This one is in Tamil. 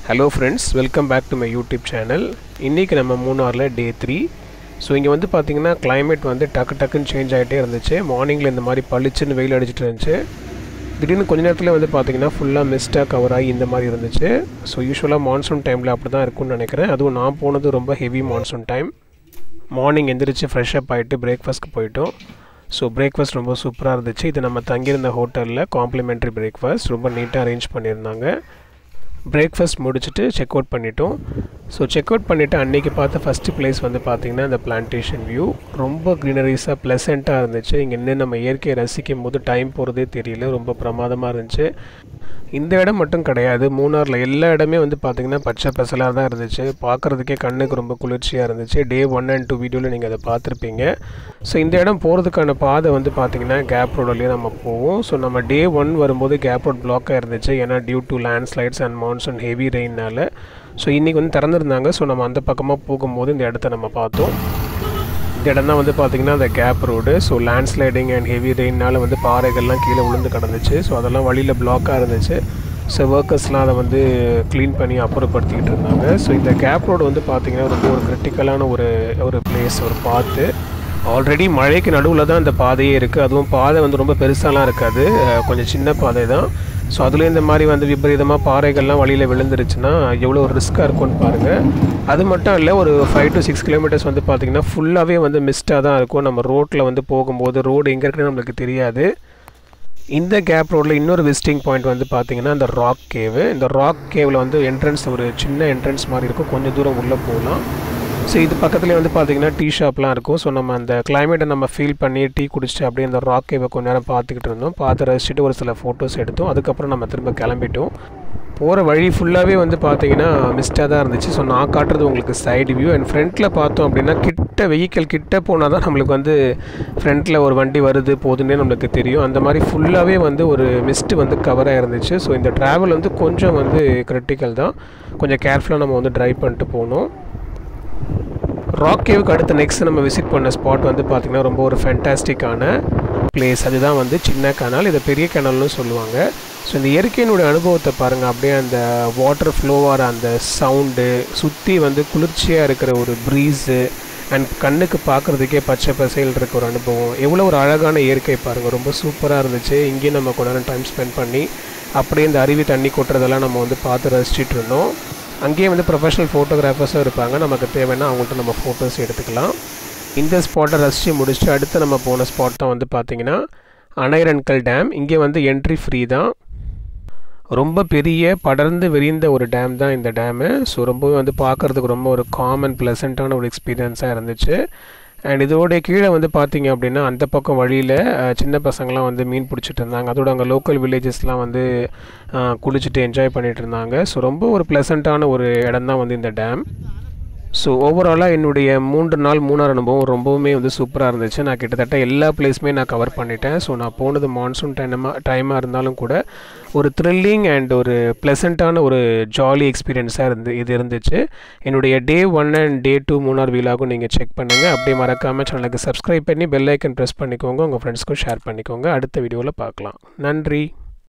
hello friends welcome back to my YouTube channel இன்றைக்கி நம்ம மூணாரில் டே த்ரீ ஸோ இங்கே வந்து பார்த்திங்கன்னா climate வந்து டக்கு டக்குன்னு சேஞ்ச் ஆகிட்டே இருந்துச்சு மார்னிங்கில் இந்த மாதிரி பளிச்சுன்னு வெயில் அடிச்சிட்டு இருந்துச்சு திடீர்னு கொஞ்ச நேரத்தில் வந்து பார்த்திங்கன்னா ஃபுல்லாக மிஸ்டாக கவர் ஆகி இந்த மாதிரி இருந்துச்சு ஸோ யூஸ்வலாக மான்சூன் டைமில் அப்படி தான் இருக்கும்னு நினைக்கிறேன் அதுவும் நான் போனது ரொம்ப ஹெவி மான்சூன் டைம் மார்னிங் எந்திரிச்சு ஃப்ரெஷ் அப் ஆகிட்டு பிரேக்ஃபாஸ்ட்க்கு போயிட்டோம் ஸோ பிரேக்ஃபாஸ்ட் ரொம்ப சூப்பராக இருந்துச்சு இது நம்ம தங்கியிருந்த ஹோட்டலில் காம்ப்ளிமெண்ட்ரி பிரேக்ஃபாஸ்ட் ரொம்ப நீட்டாக அரேஞ்ச் பண்ணியிருந்தாங்க பிரேக்ஃபாஸ்ட் முடிச்சுட்டு செக் அவுட் பண்ணிட்டோம் ஸோ செக் அவுட் பண்ணிவிட்டு அன்றைக்கி பார்த்த ஃபஸ்ட்டு பிளேஸ் வந்து பார்த்திங்கன்னா இந்த பிளான்டேஷன் வியூ ரொம்ப க்ரீனரிஸாக ப்ளசண்ட்டாக இருந்துச்சு இங்கே இன்னும் நம்ம இயற்கையை ரசிக்கும் போது டைம் போகிறதே தெரியல ரொம்ப பிரமாதமாக இருந்துச்சு இந்த இடம் மட்டும் கிடையாது மூணாரில் எல்லா இடமே வந்து பார்த்திங்கன்னா பச்சை பசலாக தான் இருந்துச்சு பார்க்குறதுக்கே கண்ணுக்கு ரொம்ப குளிர்ச்சியாக இருந்துச்சு டே ஒன் அண்ட் டூ வீடியோவில் நீங்கள் அதை பார்த்துருப்பீங்க ஸோ இந்த இடம் போகிறதுக்கான பாதை வந்து பார்த்திங்கன்னா கேப் ரோட்லேயே நம்ம போவோம் ஸோ நம்ம டே ஒன் வரும்போது கேப் ரோட் பிளாக்காக இருந்துச்சு ஏன்னா due to landslides and monsoon heavy ரெயின்னால ஸோ இன்றைக்கி வந்து திறந்துருந்தாங்க ஸோ நம்ம அந்த பக்கமாக போகும்போது இந்த இடத்த நம்ம பார்த்தோம் இந்த இடம் தான் வந்து பார்த்திங்கன்னா அந்த gap road so landsliding and heavy ரெயினால் வந்து பாறைகள்லாம் கீழே விழுந்து கிடந்துச்சு ஸோ அதெல்லாம் வழியில் பிளாக்காக இருந்துச்சு ஸோ ஒர்க்கர்ஸ்லாம் அதை வந்து க்ளீன் பண்ணி அப்புறப்படுத்திக்கிட்டு இருந்தாங்க ஸோ இந்த கேப் ரோடு வந்து பார்த்திங்கன்னா ரொம்ப ஒரு கிரிட்டிக்கலான ஒரு ஒரு பிளேஸ் ஒரு பாத்து ஆல்ரெடி மழைக்கு நடுவில் தான் இந்த பாதையே இருக்குது அதுவும் பாதை வந்து ரொம்ப பெருசாலாம் இருக்காது அஹ் கொஞ்சம் சின்ன பாதை தான் ஸோ அதுலேயும் இந்த மாதிரி வந்து விபரீதமாக பாறைகள்லாம் வழியில் விழுந்துருச்சுன்னா எவ்வளோ ஒரு ரிஸ்க்காக இருக்கும்னு பாருங்கள் அது மட்டும் இல்லை ஒரு ஃபைவ் டு சிக்ஸ் கிலோமீட்டர்ஸ் வந்து பார்த்திங்கன்னா ஃபுல்லாகவே வந்து மிஸ்டாக தான் இருக்கும் நம்ம ரோட்டில் வந்து போகும்போது ரோடு எங்கே இருக்குன்னு நம்மளுக்கு தெரியாது இந்த கேப் ரோடில் இன்னொரு விசிட்டிங் பாயிண்ட் வந்து பார்த்தீங்கன்னா இந்த ராக் கேவு இந்த ராக் கேவில் வந்து என்ட்ரன்ஸ் ஒரு சின்ன என்ட்ரன்ஸ் மாதிரி இருக்கும் கொஞ்சம் தூரம் உள்ளே போகலாம் ஸோ இது பக்கத்துலேயே வந்து பார்த்தீங்கன்னா டீ ஷாப்லாம் இருக்கும் ஸோ நம்ம அந்த கிளைமேட்டை நம்ம ஃபீல் பண்ணி டீ குடிச்சிட்டு அப்படியே அந்த ராக் கேவை கொஞ்ச நேரம் பார்த்துக்கிட்டு இருந்தோம் பார்த்து ரசிச்சுட்டு ஒரு சில ஃபோட்டோஸ் எடுத்தோம் அதுக்கப்புறம் நம்ம திரும்ப கிளம்பிட்டோம் போகிற வழி ஃபுல்லாகவே வந்து பார்த்தீங்கன்னா மிஸ்டாக தான் இருந்துச்சு ஸோ நான் காட்டுறது உங்களுக்கு சைடு வியூ அண்ட் ஃப்ரண்ட்டில் பார்த்தோம் அப்படின்னா கிட்ட வெஹிக்கல் கிட்ட போனால் தான் நம்மளுக்கு வந்து ஃப்ரண்ட்டில் ஒரு வண்டி வருது போகுதுன்னே நம்மளுக்கு தெரியும் அந்த மாதிரி ஃபுல்லாகவே வந்து ஒரு மிஸ்ட் வந்து கவராக இருந்துச்சு ஸோ இந்த ட்ராவல் வந்து கொஞ்சம் வந்து கிரிட்டிக்கல் தான் கொஞ்சம் கேர்ஃபுல்லாக நம்ம வந்து ட்ரைவ் பண்ணிட்டு போகணும் ராக் கேவுக்கு அடுத்த நெக்ஸ்ட் நம்ம விசிட் பண்ண ஸ்பாட் வந்து பார்த்திங்கன்னா ரொம்ப ஒரு ஃபேண்டாஸ்டிக்கான பிளேஸ் அதுதான் வந்து சின்ன கனால் இதை பெரிய கனால்னு சொல்லுவாங்க ஸோ இந்த இயற்கையினுடைய அனுபவத்தை பாருங்கள் அப்படியே அந்த வாட்டர் ஃப்ளோவாகிற அந்த சவுண்டு சுற்றி வந்து குளிர்ச்சியாக இருக்கிற ஒரு ப்ரீஸு அண்ட் கண்ணுக்கு பார்க்குறதுக்கே பச்சை பசையில் இருக்க ஒரு அனுபவம் எவ்வளோ ஒரு அழகான இயற்கை பாருங்கள் ரொம்ப சூப்பராக இருந்துச்சு இங்கேயும் நம்ம கொஞ்ச நேரம் டைம் ஸ்பெண்ட் பண்ணி அப்படியே இந்த அருவி தண்ணி கொட்டுறதெல்லாம் நம்ம வந்து பார்த்து ரசிச்சிட்டு இருந்தோம் அங்கேயே வந்து ப்ரொஃபஷனல் ஃபோட்டோகிராஃபர்ஸும் இருப்பாங்க நமக்கு தேவைன்னா அவங்கள்ட்ட நம்ம ஃபோட்டோஸ் எடுத்துக்கலாம் இந்த ஸ்பாட்டை ரசித்து முடிச்சுட்டு அடுத்து நம்ம போன ஸ்பாட் தான் வந்து பார்த்திங்கன்னா அணைரன்கல் டேம் இங்கே வந்து என்ட்ரி ஃப்ரீ தான் ரொம்ப பெரிய படர்ந்து விரிந்த ஒரு டேம் தான் இந்த டேமு ஸோ ரொம்பவே வந்து பார்க்குறதுக்கு ரொம்ப ஒரு காமன் ப்ளசண்ட்டான ஒரு எக்ஸ்பீரியன்ஸாக இருந்துச்சு அண்ட் இதோடைய கீழே வந்து பார்த்தீங்க அப்படின்னா அந்த பக்கம் வழியில் அஹ், சின்ன பசங்களாம் வந்து மீன் பிடிச்சிட்டு இருந்தாங்க அதோட அங்கே லோக்கல் வில்லேஜஸ்லாம் வந்து அஹ், குளிச்சுட்டு என்ஜாய் பண்ணிட்டு இருந்தாங்க ஸோ ரொம்ப ஒரு ப்ளசண்ட்டான ஒரு இடம் தான் வந்து இந்த டேம் ஸோ ஓவராலாக என்னுடைய மூன்று நாள் மூணார் அனுபவம் ரொம்பவுமே வந்து சூப்பராக இருந்துச்சு நான் கிட்டத்தட்ட எல்லா பிளேஸுமே நான் கவர் பண்ணிட்டேன் ஸோ நான் போனது மான்சூன் டைமாக டைமாக இருந்தாலும் கூட ஒரு த்ரில்லிங் அண்ட் ஒரு ப்ளசண்ட்டான ஒரு ஜாலி எக்ஸ்பீரியன்ஸாக இருந்து இது இருந்துச்சு என்னுடைய day one and day two Munnar வீலாகும் நீங்கள் செக் பண்ணுங்கள் அப்படியே மறக்காமல் சேனலுக்கு சப்ஸ்கிரைப் பண்ணி பெல் ஐக்கன் ப்ரெஸ் பண்ணிக்கோங்க உங்கள் ஃப்ரெண்ட்ஸ்க்கும் ஷேர் பண்ணிக்கோங்க அடுத்த வீடியோவில் பார்க்கலாம் நன்றி